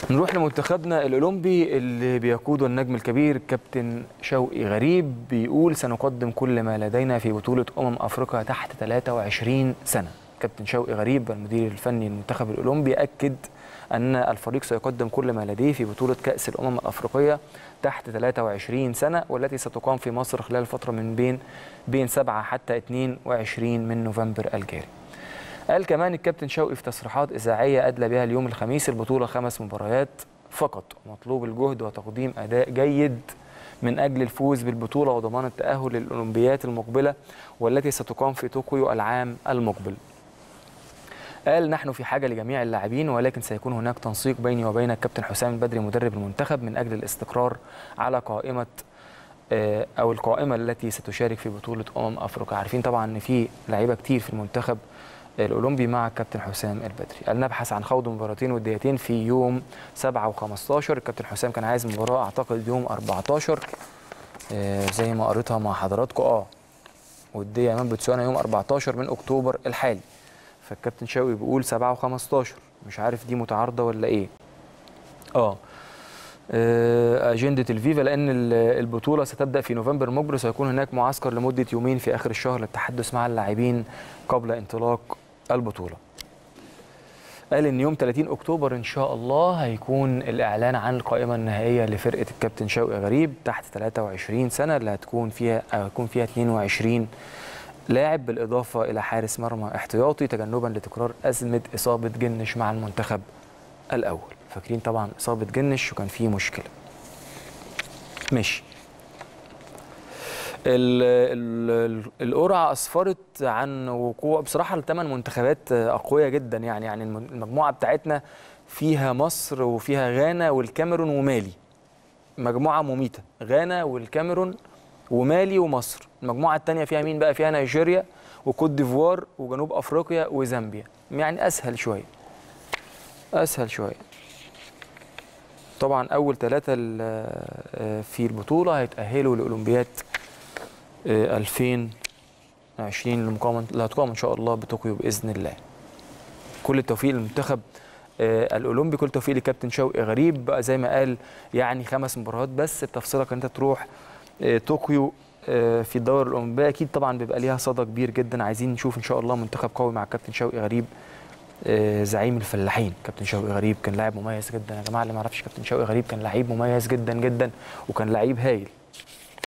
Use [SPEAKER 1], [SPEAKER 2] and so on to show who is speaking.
[SPEAKER 1] نروح لمنتخبنا الاولمبي اللي بيقوده النجم الكبير كابتن شوقي غريب بيقول سنقدم كل ما لدينا في بطوله امم افريقيا تحت 23 سنه كابتن شوقي غريب المدير الفني للمنتخب الاولمبي اكد ان الفريق سيقدم كل ما لديه في بطوله كاس الامم الافريقيه تحت 23 سنه والتي ستقام في مصر خلال الفتره من بين بين 7 حتى 22 من نوفمبر الجاري قال كمان الكابتن شوقي في تصريحات إذاعية أدلى بها اليوم الخميس البطولة خمس مباريات فقط مطلوب الجهد وتقديم أداء جيد من أجل الفوز بالبطولة وضمان التأهل للأولمبيات المقبلة والتي ستقام في طوكيو العام المقبل قال نحن في حاجة لجميع اللاعبين ولكن سيكون هناك تنسيق بيني وبين الكابتن حسام البدري مدرب المنتخب من أجل الاستقرار على قائمة أو القائمة التي ستشارك في بطولة أمم أفريقيا عارفين طبعا أن في لعيبة كتير في المنتخب الاولمبي مع الكابتن حسام البدري قال نبحث عن خوض مباراتين وديتين في يوم 7 و15 الكابتن حسام كان عايز مباراه اعتقد يوم 14 آه زي ما قريتها مع حضراتكم اه وديه امام بوتسوانا يوم 14 من اكتوبر الحالي فالكابتن شوقي بيقول 7 و15 مش عارف دي متعارضه ولا ايه اه أجندة الفيفا لأن البطولة ستبدأ في نوفمبر المقبل سيكون هناك معسكر لمدة يومين في آخر الشهر للتحدث مع اللاعبين قبل انطلاق البطولة قال ان يوم 30 اكتوبر ان شاء الله هيكون الاعلان عن القائمه النهائيه لفرقه الكابتن شوقي غريب تحت 23 سنه اللي هتكون فيها هيكون فيها 22 لاعب بالاضافه الى حارس مرمى احتياطي تجنبا لتكرار ازمه اصابه جنش مع المنتخب الاول فاكرين طبعا اصابه جنش وكان فيه مشكله ماشي القرعه اسفرت عن وقوع بصراحه الثمان منتخبات اقوياء جدا يعني يعني المجموعه بتاعتنا فيها مصر وفيها غانا والكاميرون ومالي مجموعه مميته غانا والكاميرون ومالي ومصر المجموعه الثانيه فيها مين بقى فيها نيجيريا وكوت ديفوار وجنوب افريقيا وزامبيا يعني اسهل شويه اسهل شويه طبعا اول ثلاثه في البطوله هيتاهلوا لاولمبياد 2020 المقامة اللي هتقام ان شاء الله بطوكيو باذن الله. كل التوفيق للمنتخب الاولمبي كل التوفيق لكابتن شوقي غريب بقى زي ما قال يعني خمس مباريات بس بتفصيلك ان انت تروح طوكيو في الدوري الاولمبي اكيد طبعا بيبقى ليها صدى كبير جدا عايزين نشوف ان شاء الله منتخب قوي مع كابتن شوقي غريب زعيم الفلاحين كابتن شوقي غريب كان لاعب مميز جدا يا جماعه اللي ما يعرفش كابتن شوقي غريب كان لعيب مميز جدا جدا وكان لعيب هايل